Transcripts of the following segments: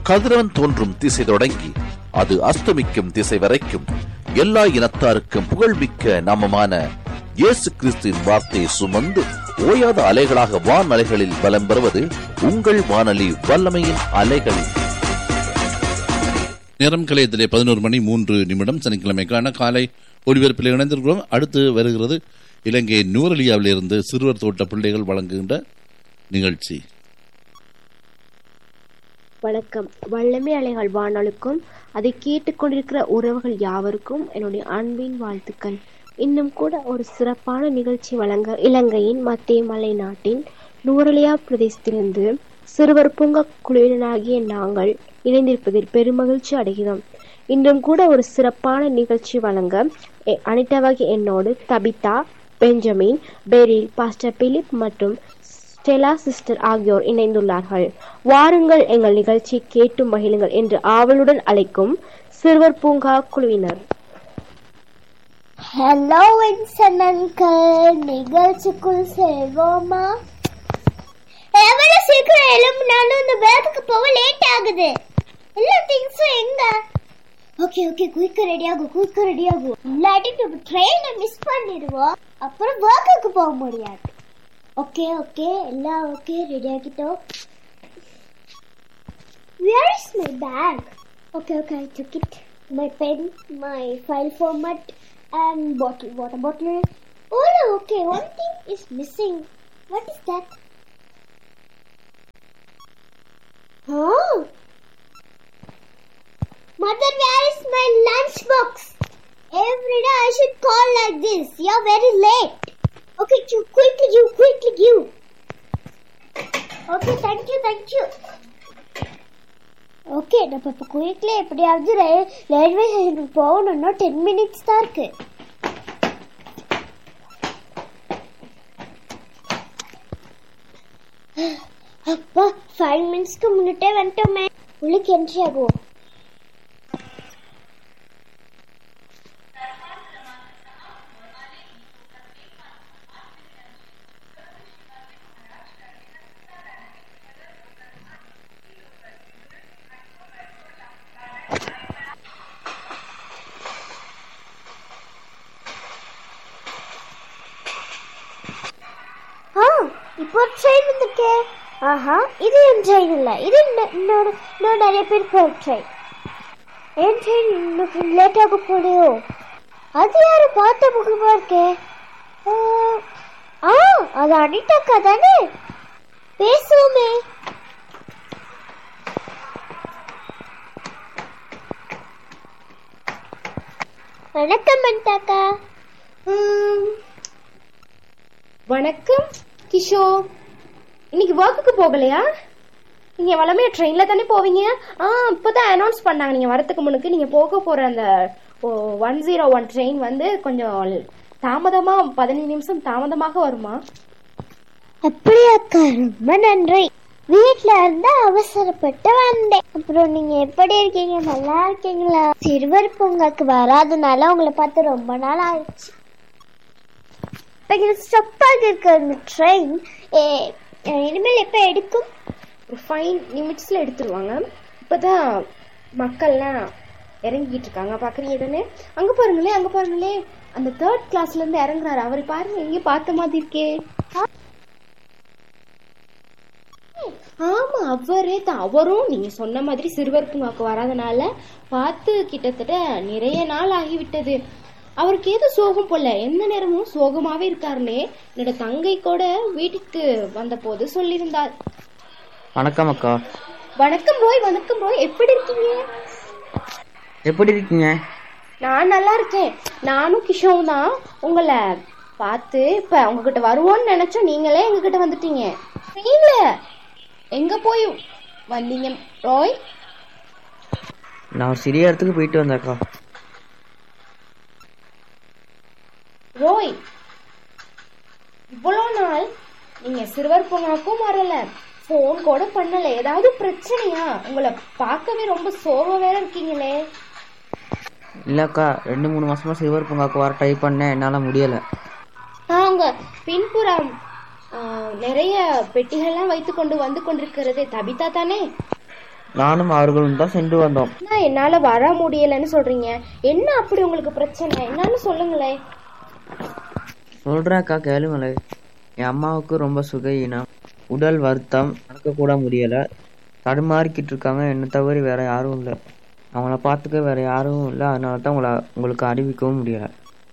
கதிரவன் தோன்றும் திசை தொடங்கி அது அஸ்தமிக்கும் திசை வரைக்கும் எல்லா இனத்தாருக்கும் புகழ்மிக்க நாமமான இயேசு கிறிஸ்துவின் வார்த்தையை சுமந்து ஓயாத அலைகளாக வான் அலைகளில் பலம் பெறுவது உங்கள் வானொலி வல்லமையின் அலைகளில் நேரம் கலையத்திலே பதினோரு மணி மூன்று நிமிடம் சனிக்கிழமைக்கான காலை ஒளிபரப்பில் இணைந்திருக்கிறோம் அடுத்து வருகிறது இலங்கை நூரலியாவிலிருந்து சிறுவர் தோட்ட பிள்ளைகள் வழங்குகின்ற நிகழ்ச்சி வணக்கம் வல்லமை அலைகள் வானொலிக்கும் அதை கேட்டுக்கொண்டிருக்கிற உறவுகள் யாவருக்கும் என்னுடைய அன்பின் வாழ்த்துக்கள் இன்னும் கூட ஒரு சிறப்பான நிகழ்ச்சி வழங்க இலங்கையின் மத்திய மலை நாட்டின் நூரலியா பிரதேசத்திலிருந்து சிறுவர் பூங்கா குழுவினராகிய நாங்கள் இணைந்திருப்பதில் பெருமகிழ்ச்சி அடைகிறோம் இன்றும் கூட ஒரு சிறப்பான நிகழ்ச்சி வழங்க எ- அனிதாவாகி என்னோடு Tabitha Benjamin Beryl pastor Philip மற்றும் ஸ்டெலா சிஸ்டர் ஆகியோர் இணைந்துள்ளார்கள் வாருங்கள் எங்கள் நிகழ்ச்சி கேட்டு மகிழுங்கள் என்று ஆவலுடன் அழைக்கும் சிறுவர் பூங்கா குழுவினர் ஹலோ வின்சன் அங்கிள் நிகழ்ச்சிக்குள் செல்வோமா எவ்வளவு சீக்கிரம் எழும்பினாலும் இந்த வேலைக்கு போக லேட் ஆகுது எல்லா திங்ஸும் எங்க ஓகே ஓகே குயிக்க ரெடி ஆகும் குயிக்க ரெடி ஆகும் இல்லாட்டி நம்ம ட்ரெயினை மிஸ் பண்ணிடுவோம் அப்புறம் ஒர்க்குக்கு போக முடியாது ஓகே ஓகே எல்லாம் ஓகே ரெடி ஆகிட்டோம் Where is my bag? Okay, okay, I took it. My pen, my file format, and bottle, water bottle. Oh no, okay, one thing is missing. What is that? Oh! Mother, where is my lunchbox? Every day I should call like this. You're very late. Okay, you quickly give, quickly give. Okay, thank you, thank you. Okay நம்ம இப்போ குயிக்ல எப்படியாவது ரயில் railway ஸ்டேஷனுக்கு போகணும்னா ten minutes தான் இருக்கு அப்பா five மினிட்ஸ்க்கு முன்னிட்டே வந்துட்டோமே உள்ளுக்கு என்ட்ரி ஆகும் ஆ இப்போ ஒரு ட்ரெயின் வந்திருக்கே ஆஹா இது என் ட்ரெயின் இல்லை இது இன்ன- இன்னொரு இன்னும் நிறைய பேர் போகிற ட்ரெயின் என் ட்ரெயின் இன்னும் லேட் ஆக போலையோ அது யாரு பார்த்த முகமா இருக்கே ஆ, ஆ அது அனிதாக்கா தானே பேசுவோமே வணக்கம் அனிதாக்கா ம், வணக்கம் கிஷோர் இன்னைக்கு ஒர்க்குக்கு போகலையா நீங்க வளமையா ட்ரெயின்ல தானே போவீங்க ஆ இப்போதான் அனௌன்ஸ் பண்ணாங்க நீங்க வரதுக்கு முன்னுக்கு நீங்க போக போற அந்த ஒன் ஜீரோ ஒன் ட்ரெயின் வந்து கொஞ்சம் தாமதமா பதினஞ்சு நிமிஷம் தாமதமாக வருமா அப்படியாக்கா ரொம்ப நன்றி வீட்ல இருந்து அவசரப்பட்டு வந்தேன் அப்புறம் நீங்க எப்படி இருக்கீங்க நல்லா இருக்கீங்களா சிறுவர் பூங்காக்கு வராதனால உங்களை பார்த்து ரொம்ப நாள் ஆயிடுச்சு ஸ்டப்பாக இருக்க அந்த ட்ரெயின் இனிமேல் எப்போ எடுக்கும் ஒரு ஃபைவ் நிமிட்ஸ்ல எடுத்துருவாங்க இப்போதான் மக்கள்லாம் இறங்கிட்டு இருக்காங்க பாக்குறீங்க தானே அங்க பாருங்களே அங்க பாருங்களே அந்த தேர்ட் கிளாஸ்ல இருந்து இறங்குறாரு அவரை பாருங்க எங்கேயும் பார்த்த மாதிரி இருக்கே ஆமா அவரே தான் அவரும் நீங்க சொன்ன மாதிரி சிறுவர் பூங்காக்கு வராதனால பார்த்து கிட்டத்தட்ட நிறைய நாள் ஆகிவிட்டது அவருக்கு ஏதோ சோகம் போல எந்த நேரமும் சோகமாவே இருக்காருனே என்னோட தங்கை கூட வீட்டுக்கு வந்த போது சொல்லியிருந்தார் வணக்கம் அக்கா வணக்கம் ரோய் வணக்கம் ரோய் எப்படி இருக்கீங்க எப்படி இருக்கீங்க நான் நல்லா இருக்கேன் நானும் கிஷோவும் தான் உங்களை பார்த்து இப்ப உங்ககிட்ட வருவோம்னு நினைச்சோம் நீங்களே எங்ககிட்ட வந்துட்டீங்க நீங்களே எங்க போய் வந்தீங்க ரோய் நான் ஒரு சிறிய இடத்துக்கு போயிட்டு வந்தேன் அக்கா ரோய் இவ்வளோ நாள் நீங்க சிறுவர் பூங்காக்கும் வரல ஃபோன் கூட பண்ணல ஏதாவது பிரச்சனையா உங்களை பார்க்கவே ரொம்ப சோர்வா வேற இருக்கீங்களே இல்லக்கா ரெண்டு மூணு மாசமா சிறுவர் பூங்காக்கு வர ட்ரை பண்ணேன் என்னால முடியல அவங்க பின்புறம் ஆ, நிறைய பெட்டிகள்லாம் வைத்து கொண்டு வந்து கொண்டிருக்கிறது தபிதா தானே நானும் அவர்களும் தான் சென்று வந்தோம் ஆனா என்னால வர முடியலன்னு சொல்றீங்க என்ன அப்படி உங்களுக்கு பிரச்சனை என்னன்னு சொல்லுங்களேன் சொல்றேன்க்கா கேளுங்களே என் அம்மாவுக்கு ரொம்ப சுகையினம் உடல் வருத்தம் நடக்க கூட முடியல தடுமாறிக்கிட்டு இருக்காங்க என்னை தவிர வேற யாரும் இல்லை அவங்கள பார்த்துக்க வேற யாரும் இல்லை அதனால தான் உங்களை உங்களுக்கு அறிவிக்கவும் முடியல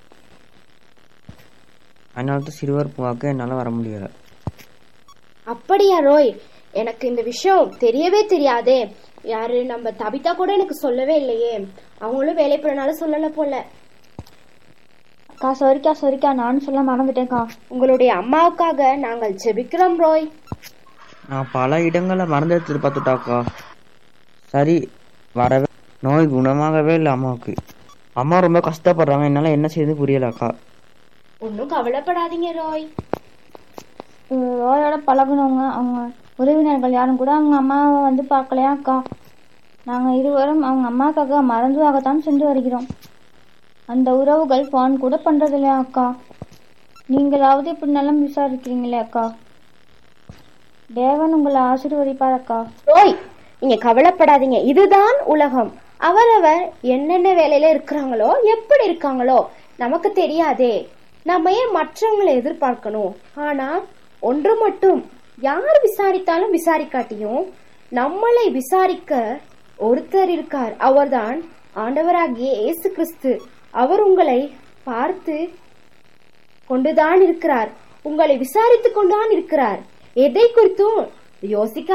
அதனால தான் சிறுவர் பூங்காவுக்கு என்னால் வர முடியல அப்படியா ரோய் எனக்கு இந்த விஷயம் தெரியவே தெரியாதே யாரு நம்ம தபிதா கூட எனக்கு சொல்லவே இல்லையே அவங்களும் வேலை போறனால சொல்லல போல அக்கா சரிக்கா சரிக்கா நானும் சொல்ல மறந்துட்டேன்க்கா உங்களுடைய அம்மாவுக்காக நாங்கள் ஜெபிக்கிறோம் ரோய் நான் பல இடங்களை மறந்து எடுத்துட்டு பார்த்துட்டாக்கா சரி வரவே நோய் குணமாகவே இல்லை அம்மாவுக்கு அம்மா ரொம்ப கஷ்டப்படுறாங்க என்னால் என்ன செய்யுது புரியலக்கா ஒன்னும் கவலைப்படாதீங்க ரோய் ரோயோட பழகுனவங்க அவங்க உறவினர்கள் யாரும் கூட அவங்க அம்மாவை வந்து பார்க்கலையா அக்கா நாங்கள் இருவரும் அவங்க அம்மாக்காக மறந்துவாகத்தான் சென்று வருகிறோம் அந்த உறவுகள் ஃபோன் கூட பண்ணுறதில்லையா அக்கா நீங்களாவது இப்படி நலம் விசாரிக்கிறீங்களே அக்கா தேவன் உங்களை ஆசீர்வதிப்பார் அக்கா ரோய் நீங்க கவலைப்படாதீங்க இதுதான் உலகம் அவரவர் என்னென்ன வேலையில இருக்கிறாங்களோ எப்படி இருக்காங்களோ நமக்கு தெரியாதே நம்ம ஏன் மற்றவங்களை எதிர்பார்க்கணும் ஆனா ஒன்று மட்டும் யார் விசாரித்தாலும் விசாரிக்காட்டியும் நம்மளை விசாரிக்க ஒருத்தர் இருக்கார் அவர்தான் ஆண்டவராகிய இயேசு கிறிஸ்து அவர் உங்களை பார்த்து கொண்டுதான் இருக்கிறார் உங்களை விசாரித்துக் கொண்டுதான் இருக்கிறார் எதை குறித்தும் யோசிக்க